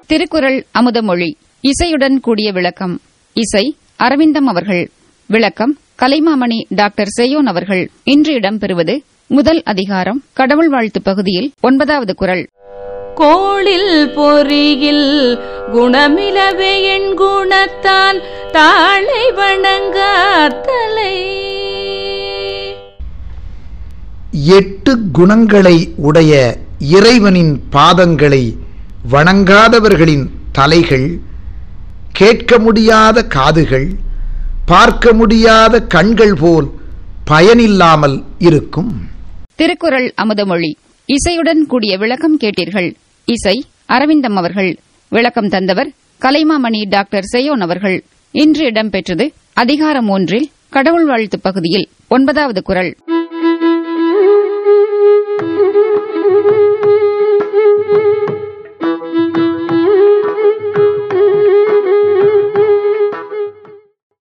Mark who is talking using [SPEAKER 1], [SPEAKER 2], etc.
[SPEAKER 1] திருக்குறள் அமுதமொழி இசையுடன் கூடிய விளக்கம் இசை அரவிந்தம் அவர்கள் விளக்கம் கலைமாமணி டாக்டர் செய்யோன் அவர்கள் இன்று இடம்பெறுவது முதல் அதிகாரம் கடவுள் வாழ்த்து பகுதியில் ஒன்பதாவது குரல்
[SPEAKER 2] கோளில் பொறியில் குணமிலவே என் குணத்தான் தாளை வணங்காத்தலை
[SPEAKER 3] எட்டு குணங்களை உடைய இறைவனின் பாதங்களை வணங்காதவர்களின் தலைகள் கேட்க முடியாத காதுகள் பார்க்க முடியாத கண்கள் போல் பயனில்லாமல் இருக்கும்
[SPEAKER 1] திருக்குறள் அமுதமொழி இசையுடன் கூடிய விளக்கம் கேட்டீர்கள் இசை அரவிந்தம் அவர்கள் விளக்கம் தந்தவர் கலைமாமணி டாக்டர் செய்யோன் அவர்கள் இன்று இடம்பெற்றது அதிகாரம் ஒன்றில் கடவுள் வாழ்த்து பகுதியில் ஒன்பதாவது குரல்